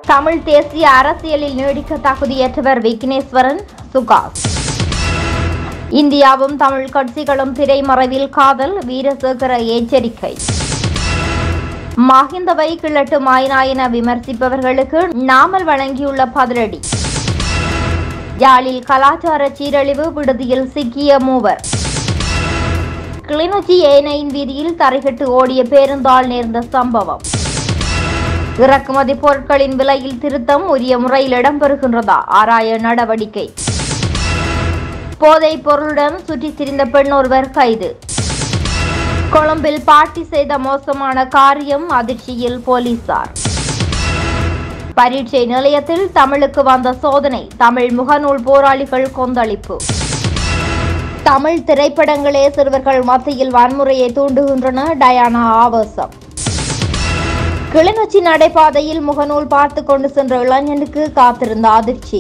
தமிழ் தேசிய அரசியலில் நீடிக்க தகுதியற்றவர் விக்னேஸ்வரன் சுகாஸ் இந்தியாவும் தமிழ் கட்சிகளும் திரைமறைவில் காதல் வீரசேகர எச்சரிக்கை மஹிந்தவை கிழட்டு மாயினா என விமர்சிப்பவர்களுக்கு நாமல் வழங்கியுள்ள பதிலடி யாழில் கலாச்சார சீரழிவு விடுதியில் சிக்கிய மூவர் கிளிநொச்சி ஏனையின் வீதியில் தரைகட்டு ஓடிய பேருந்தால் நேர்ந்த சம்பவம் இறக்குமதி பொருட்களின் விலையில் திருத்தம் உரிய முறையில் இடம்பெறுகின்றதா ஆராய நடவடிக்கை போதைப் பொருளுடன் சுற்றித் திரிந்த பெண் ஒருவர் கைது கொழும்பில் பாட்டி செய்த மோசமான காரியம் அதிர்ச்சியில் போலீசார் பரீட்சை நிலையத்தில் தமிழுக்கு வந்த சோதனை தமிழ் முகநூல் போராளிகள் கொந்தளிப்பு தமிழ் திரைப்படங்களே சிறுவர்கள் மத்தியில் வன்முறையை தூண்டுகின்றன டயானா ஆவேசம் கிளிநொச்சி நடைபாதையில் முகநூல் பார்த்து கொண்டு சென்ற இளைஞனுக்கு காத்திருந்த அதிர்ச்சி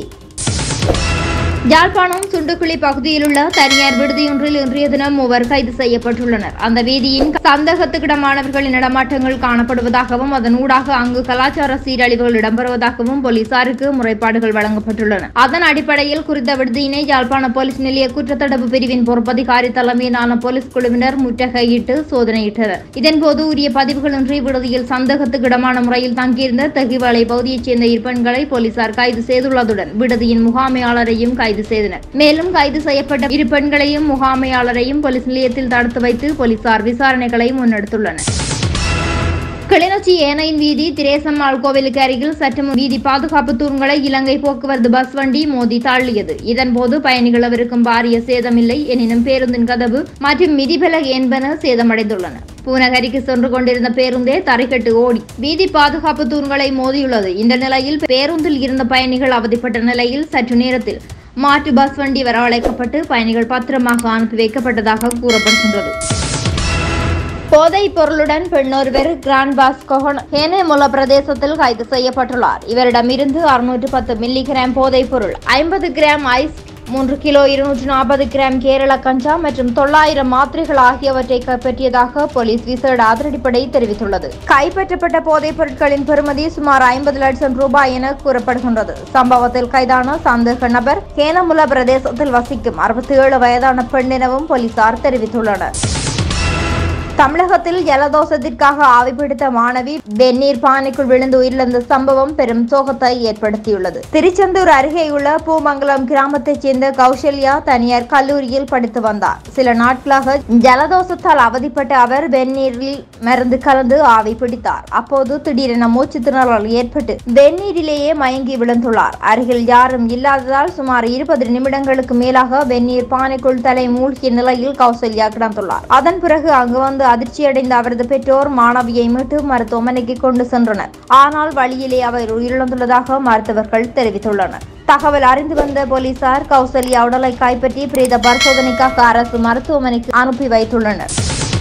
யாழ்ப்பாணம் சுண்டுக்குழி பகுதியில் உள்ள தனியார் விடுதியொன்றில் இன்றைய தினம் மூவர் கைது செய்யப்பட்டுள்ளனர் அந்த வீதியின் சந்தேகத்துக்கிடமானவர்களின் நடமாட்டங்கள் காணப்படுவதாகவும் அதன் ஊடாக அங்கு கலாச்சார சீரழிவுகள் இடம்பெறுவதாகவும் போலீசாருக்கு முறைப்பாடுகள் வழங்கப்பட்டுள்ளன அதன் அடிப்படையில் குறித்த விடுதியினை யாழ்ப்பாண போலீஸ் நிலைய குற்றத்தடுப்பு பிரிவின் பொறுப்பதிகாரி தலைமையிலான போலீஸ் குழுவினர் முற்றுகையிட்டு சோதனையிட்டனர் இதன்போது உரிய பதிவுகளின்றி விடுதியில் சந்தேகத்துக்கிடமான முறையில் தங்கியிருந்த தகிவாலை பகுதியைச் சேர்ந்த இரு பெண்களை போலீசார் கைது செய்துள்ளதுடன் விடுதியின் முகாமையாளரையும் கைது செய்தனர் மேலும் கைது செய்யப்பட்ட இரு பெண்களையும் முகாமையாளரையும் போலீஸ் நிலையத்தில் தடுத்து வைத்து போலீசார் விசாரணைகளை முன்னெடுத்துள்ளனர் கிளிநொச்சி ஏனையின் வீதி திரேசம்மாள் கோவிலுக்கு அருகில் சற்று முன் வீதி பாதுகாப்பு தூண்களை இலங்கை போக்குவரத்து பஸ் வண்டி மோதி தள்ளியது இதன்போது பயணிகள் அவருக்கும் பாரிய சேதமில்லை எனினும் பேருந்தின் கதவு மற்றும் மிதிபலகை என்பன சேதமடைந்துள்ளன பூநகரிக்கு சென்று கொண்டிருந்த பேருந்தே தரைக்கட்டு ஓடி வீதி பாதுகாப்பு தூண்களை மோதியுள்ளது இந்த நிலையில் பேருந்தில் இருந்த பயணிகள் அவதிப்பட்ட நிலையில் சற்று நேரத்தில் மாற்று பஸ் வண்டி வரவழைக்கப்பட்டு பயணிகள் பத்திரமாக அனுப்பி வைக்கப்பட்டதாக கூறப்படுகின்றது போதைப் பொருளுடன் பெண்ணொருவர் கிராண்ட் பாஸ் கொஹன் ஹேனேமுல பிரதேசத்தில் கைது செய்யப்பட்டுள்ளார் இவரிடமிருந்து அறுநூற்று பத்து மில்லி கிராம் போதைப் பொருள் ஐம்பது கிராம் ஐஸ் மூன்று கிலோ இருநூற்று நாற்பது கிராம் கேரள கஞ்சா மற்றும் தொள்ளாயிரம் மாத்திரைகள் ஆகியவற்றை கைப்பற்றியதாக போலீஸ் விசேட அதிரடிப்படை தெரிவித்துள்ளது கைப்பற்றப்பட்ட போதைப் பொருட்களின் பெறுமதி சுமார் ஐம்பது லட்சம் ரூபாய் என கூறப்படுகின்றது சம்பவத்தில் கைதான சந்தேக நபர் ஹேனமுல பிரதேசத்தில் வசிக்கும் அறுபத்தி ஏழு வயதான பெண் எனவும் போலீசார் தெரிவித்துள்ளனர் தமிழகத்தில் ஜலதோஷத்திற்காக ஆவி பிடித்த மாணவி வெந்நீர் பானைக்குள் விழுந்து உயிரிழந்த சம்பவம் பெரும் சோகத்தை ஏற்படுத்தியுள்ளது திருச்செந்தூர் அருகேயுள்ள பூமங்கலம் கிராமத்தைச் சேர்ந்த கௌசல்யா தனியார் கல்லூரியில் படித்து வந்தார் சில நாட்களாக ஜலதோஷத்தால் அவதிப்பட்ட அவர் வெந்நீரில் மருந்து கலந்து ஆவி பிடித்தார் அப்போது திடீரென மூச்சு திணறல் ஏற்பட்டு வெந்நீரிலேயே மயங்கி விழுந்துள்ளார் அருகில் யாரும் இல்லாததால் சுமார் இருபது நிமிடங்களுக்கு மேலாக வெந்நீர் பானைக்குள் தலை மூழ்கிய நிலையில் கௌசல்யா கிடந்துள்ளார் அதன் பிறகு அங்கு வந்து அதிர்ச்சியடைந்த அவரது பெற்றோர் மாணவியை மீட்டு மருத்துவமனைக்கு கொண்டு சென்றனர் ஆனால் வழியிலே அவர் உயிரிழந்துள்ளதாக மருத்துவர்கள் தெரிவித்துள்ளனர் தகவல் அறிந்து வந்த போலீசார் கௌசல்யா உடலை கைப்பற்றி பிரேத பரிசோதனைக்காக அரசு மருத்துவமனைக்கு அனுப்பி வைத்துள்ளனர்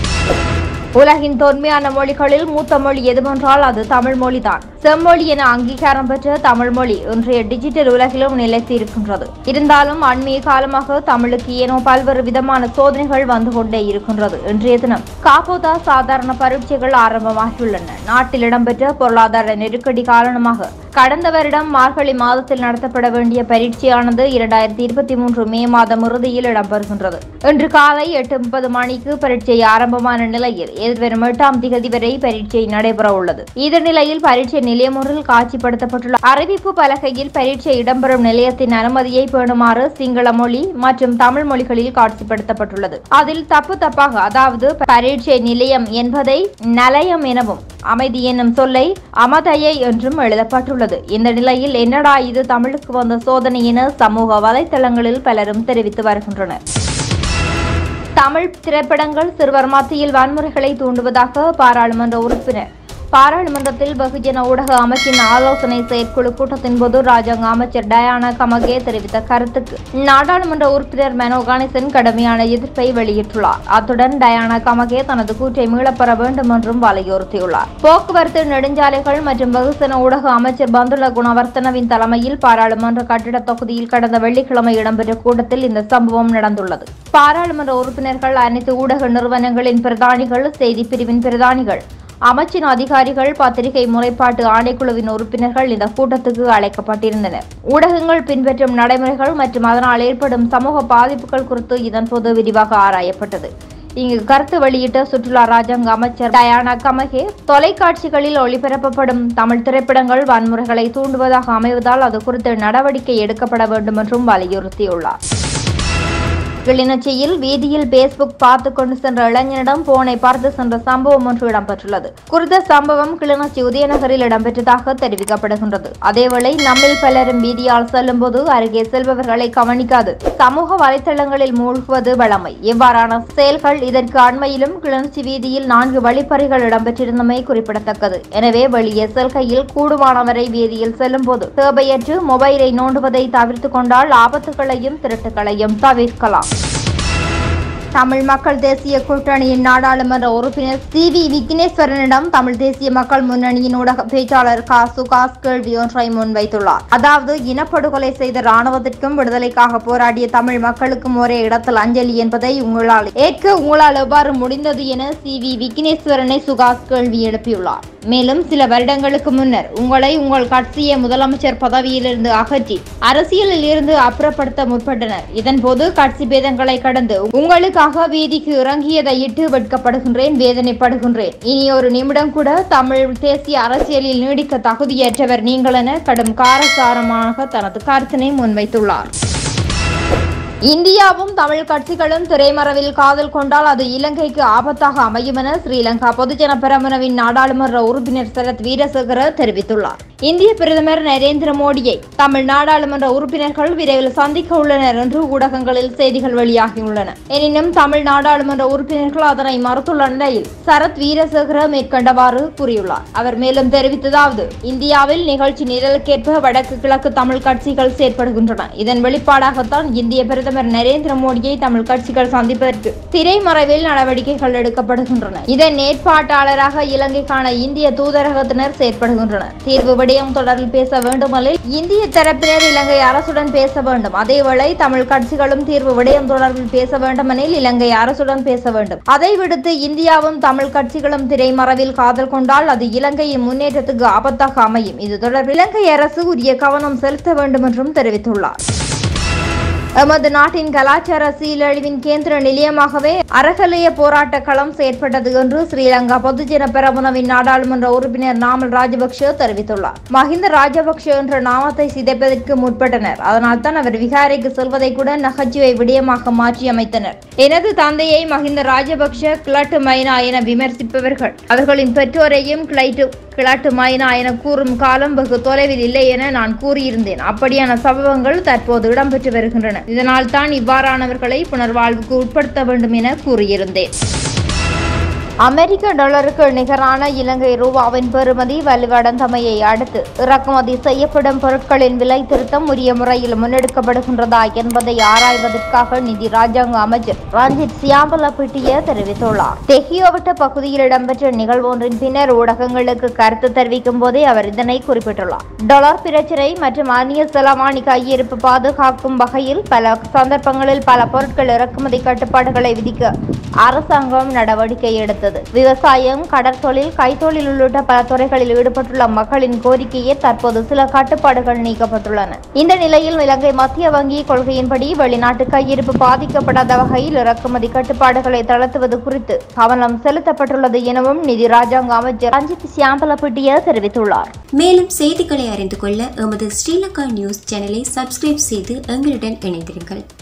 உலகின் தொன்மையான மொழிகளில் மூத்த மொழி எதுவென்றால் அது தமிழ் மொழிதான் செம்மொழி என அங்கீகாரம் பெற்ற தமிழ் மொழி இன்றைய டிஜிட்டல் உலகிலும் நிலைத்து இருக்கின்றது இருந்தாலும் அண்மைய காலமாக தமிழுக்கு ஏனோ பல்வேறு விதமான சோதனைகள் வந்து கொண்டே இருக்கின்றது இன்றைய தினம் காப்போதா சாதாரண பரீட்சைகள் ஆரம்பமாகியுள்ளன நாட்டில் இடம்பெற்ற பொருளாதார நெருக்கடி காரணமாக கடந்த வருடம் மார்கழி மாதத்தில் நடத்தப்பட வேண்டிய பரீட்சையானது இரண்டாயிரத்தி இருபத்தி மூன்று மே மாதம் இறுதியில் இடம்பெறுகின்றது இன்று காலை எட்டு முப்பது மணிக்கு பரீட்சை ஆரம்பமான நிலையில் எதிர்வரும் எட்டாம் திகதி வரை பரீட்சை நடைபெற உள்ளது இந்த நிலையில் பரீட்சை நிலையம் ஒன்றில் காட்சிப்படுத்தப்பட்டுள்ள அறிவிப்பு பலகையில் பரீட்சை இடம்பெறும் நிலையத்தின் அனுமதியை பேணுமாறு சிங்கள மொழி மற்றும் தமிழ் மொழிகளில் காட்சிப்படுத்தப்பட்டுள்ளது அதில் தப்பு தப்பாக அதாவது பரீட்சை நிலையம் என்பதை நலயம் எனவும் அமைதி என்னும் சொல்லை அமதயை என்றும் எழுதப்பட்டுள்ளது இந்த நிலையில் என்னடா இது தமிழுக்கு வந்த சோதனை என சமூக வலைத்தளங்களில் பலரும் தெரிவித்து வருகின்றனர் தமிழ் திரைப்படங்கள் சிறுவர் மத்தியில் வன்முறைகளை தூண்டுவதாக பாராளுமன்ற உறுப்பினர் பாராளுமன்றத்தில் வெகுஜன ஊடக அமைச்சின் ஆலோசனை செயற்குழு கூட்டத்தின் போது ராஜாங்க அமைச்சர் டயானா கமகே தெரிவித்த கருத்துக்கு நாடாளுமன்ற உறுப்பினர் மனோ கணேசன் கடுமையான எதிர்ப்பை வெளியிட்டுள்ளார் அத்துடன் டயானா கமகே தனது கூற்றை மீளப்பெற வேண்டும் என்றும் வலியுறுத்தியுள்ளார் போக்குவரத்து நெடுஞ்சாலைகள் மற்றும் வெகுஜன ஊடக அமைச்சர் பந்துல குணவர்த்தனவின் தலைமையில் பாராளுமன்ற கட்டிட தொகுதியில் கடந்த வெள்ளிக்கிழமை இடம்பெற்ற கூட்டத்தில் இந்த சம்பவம் நடந்துள்ளது பாராளுமன்ற உறுப்பினர்கள் அனைத்து ஊடக நிறுவனங்களின் பிரதானிகள் செய்தி பிரிவின் பிரதானிகள் அமைச்சின் அதிகாரிகள் பத்திரிகை முறைப்பாட்டு ஆணைக்குழுவின் உறுப்பினர்கள் இந்த கூட்டத்துக்கு அழைக்கப்பட்டிருந்தனர் ஊடகங்கள் பின்பற்றும் நடைமுறைகள் மற்றும் அதனால் ஏற்படும் சமூக பாதிப்புகள் குறித்து இதன்போது விரிவாக ஆராயப்பட்டது இங்கு கருத்து வெளியிட்ட சுற்றுலா ராஜாங்க அமைச்சர் டயானா கமகே தொலைக்காட்சிகளில் ஒளிபரப்பப்படும் தமிழ் திரைப்படங்கள் வன்முறைகளை தூண்டுவதாக அமைவதால் அது குறித்து நடவடிக்கை எடுக்கப்பட வேண்டும் என்றும் வலியுறுத்தியுள்ளார் கிளிநொச்சியில் வீதியில் பேஸ்புக் பார்த்து கொண்டு சென்ற இளைஞனிடம் போனை பார்த்து சென்ற சம்பவம் ஒன்று இடம்பெற்றுள்ளது குறித்த சம்பவம் கிளிநொச்சி உதயநகரில் இடம்பெற்றதாக தெரிவிக்கப்படுகின்றது அதேவேளை நம்மில் பலரும் வீதியால் செல்லும்போது அருகே செல்பவர்களை கவனிக்காது சமூக வலைத்தளங்களில் மூழ்குவது வழமை இவ்வாறான செயல்கள் இதற்கு அண்மையிலும் கிளிநொச்சி வீதியில் நான்கு வழிப்பறிகள் இடம்பெற்றிருந்தமை குறிப்பிடத்தக்கது எனவே வெளியே செல்கையில் கூடுமானவரை வீதியில் செல்லும்போது தேவையற்று மொபைலை நோண்டுவதை தவிர்த்துக் கொண்டால் ஆபத்துகளையும் திருட்டுகளையும் தவிர்க்கலாம் தமிழ் மக்கள் தேசிய கூட்டணியின் நாடாளுமன்ற உறுப்பினர் சி வி விக்னேஸ்வரனிடம் தமிழ் தேசிய மக்கள் முன்னணியின் ஊடக பேச்சாளர் கா சுகாஸ் கேள்வி ஒன்றை முன்வைத்துள்ளார் அதாவது இனப்படுகொலை செய்த ராணுவத்திற்கும் விடுதலைக்காக போராடிய தமிழ் மக்களுக்கும் ஒரே இடத்தில் அஞ்சலி என்பதை உங்களால் ஏற்க உங்களால் எவ்வாறு முடிந்தது என சி வி விக்னேஸ்வரனை சுகாஸ் கேள்வி எழுப்பியுள்ளார் மேலும் சில வருடங்களுக்கு முன்னர் உங்களை உங்கள் கட்சியை முதலமைச்சர் பதவியிலிருந்து அகற்றி அரசியலில் இருந்து அப்புறப்படுத்த முற்பட்டனர் இதன்போது கட்சி பேதங்களை கடந்து உங்களுக்காக வீதிக்கு இறங்கியதை இட்டு வெட்கப்படுகின்றேன் வேதனைப்படுகின்றேன் இனி ஒரு நிமிடம் கூட தமிழ் தேசிய அரசியலில் நீடிக்க தகுதியற்றவர் நீங்கள் என கடும் காரசாரமாக தனது கருத்தினை முன்வைத்துள்ளார் இந்தியாவும் தமிழ் கட்சிகளும் திரைமறைவில் காதல் கொண்டால் அது இலங்கைக்கு ஆபத்தாக அமையும் என ஸ்ரீலங்கா பொதுஜன பெரமுனவின் நாடாளுமன்ற உறுப்பினர் சரத் வீரசேகர தெரிவித்துள்ளார் இந்திய பிரதமர் நரேந்திர மோடியை தமிழ் நாடாளுமன்ற உறுப்பினர்கள் விரைவில் சந்திக்க உள்ளனர் என்று ஊடகங்களில் செய்திகள் வெளியாகியுள்ளன எனினும் தமிழ் நாடாளுமன்ற உறுப்பினர்கள் அதனை மறுத்துள்ள நிலையில் சரத் வீரசேகர மேற்கண்டவாறு கூறியுள்ளார் அவர் மேலும் தெரிவித்ததாவது இந்தியாவில் நிகழ்ச்சி நிரலுக்கேற்ப வடக்கு கிழக்கு தமிழ் கட்சிகள் செயற்படுகின்றன இதன் வெளிப்பாடாகத்தான் இந்திய பிரதமர் பிரதமர் நரேந்திர மோடியை தமிழ் கட்சிகள் சந்திப்பதற்கு திரைமறைவில் நடவடிக்கைகள் எடுக்கப்படுகின்றன இதன் ஏற்பாட்டாளராக இலங்கைக்கான இந்திய தூதரகத்தினர் செயற்படுகின்றனர் தீர்வு விடயம் தொடர்பில் பேச வேண்டுமெனில் இந்திய தரப்பினர் இலங்கை அரசுடன் பேச வேண்டும் அதேவேளை தமிழ் கட்சிகளும் தீர்வு விடயம் தொடர்பில் பேச வேண்டுமெனில் இலங்கை அரசுடன் பேச வேண்டும் அதை விடுத்து இந்தியாவும் தமிழ் கட்சிகளும் திரைமறைவில் காதல் கொண்டால் அது இலங்கையின் முன்னேற்றத்துக்கு ஆபத்தாக அமையும் இது தொடர்பில் இலங்கை அரசு உரிய கவனம் செலுத்த வேண்டும் என்றும் தெரிவித்துள்ளார் எமது நாட்டின் கலாச்சார சீரழிவின் கேந்திர நிலையமாகவே அறகலைய போராட்ட களம் செயற்பட்டது என்று ஸ்ரீலங்கா பொதுஜன பெரமுனவின் நாடாளுமன்ற உறுப்பினர் நாமல் ராஜபக்ஷ தெரிவித்துள்ளார் மஹிந்த ராஜபக்ஷ என்ற நாமத்தை சிதைப்பதற்கு முற்பட்டனர் அதனால் தான் அவர் விகாரைக்கு செல்வதை கூட நகைச்சுவை விடயமாக மாற்றி அமைத்தனர் எனது தந்தையை மஹிந்த ராஜபக்ஷ கிழட்டு மைனா என விமர்சிப்பவர்கள் அவர்களின் பெற்றோரையும் கிளைட்டு கிழட்டு மைனா என கூறும் காலம் வெகு தொலைவில் இல்லை என நான் கூறியிருந்தேன் அப்படியான சம்பவங்கள் தற்போது இடம்பெற்று வருகின்றன இதனால் தான் இவ்வாறானவர்களை புனர்வாழ்வுக்கு உட்படுத்த வேண்டும் என கூறியிருந்தேன் அமெரிக்க டாலருக்கு நிகரான இலங்கை ரூபாவின் பெறுமதி வலுவடைந்தமையை அடுத்து இறக்குமதி செய்யப்படும் பொருட்களின் விலை திருத்தம் உரிய முறையில் முன்னெடுக்கப்படுகின்றதா என்பதை ஆராய்வதற்காக நிதி ராஜாங்க அமைச்சர் ரஞ்சித் சியாம்பல பிட்டிய தெரிவித்துள்ளார் தெஹியோவட்ட பகுதியில் இடம்பெற்ற நிகழ்வொன்றின் பின்னர் ஊடகங்களுக்கு கருத்து தெரிவிக்கும் போதே அவர் இதனை குறிப்பிட்டுள்ளார் டாலர் பிரச்சினை மற்றும் அந்நிய செலவாணி கையிருப்பு பாதுகாக்கும் வகையில் பல சந்தர்ப்பங்களில் பல பொருட்கள் இறக்குமதி கட்டுப்பாடுகளை விதிக்க அரசாங்கம் நடவடிக்கை எடுத்தது விவசாயம் கடற்தொழில் கைத்தொழில் உள்ளிட்ட பல துறைகளில் ஈடுபட்டுள்ள மக்களின் கோரிக்கையே தற்போது சில கட்டுப்பாடுகள் நீக்கப்பட்டுள்ளன இந்த நிலையில் இலங்கை மத்திய வங்கி கொள்கையின்படி வெளிநாட்டு கையிருப்பு பாதிக்கப்படாத வகையில் இறக்குமதி கட்டுப்பாடுகளை தளர்த்துவது குறித்து கவனம் செலுத்தப்பட்டுள்ளது எனவும் நிதி ராஜாங்க அமைச்சர் ரஞ்சித் சியாம்பலப்பிட்டிய தெரிவித்துள்ளார் மேலும் செய்திகளை அறிந்து கொள்ள எமது ஸ்ரீலங்கா நியூஸ் சேனலை சப்ஸ்கிரைப் செய்து எங்களுடன் இணைந்திருங்கள்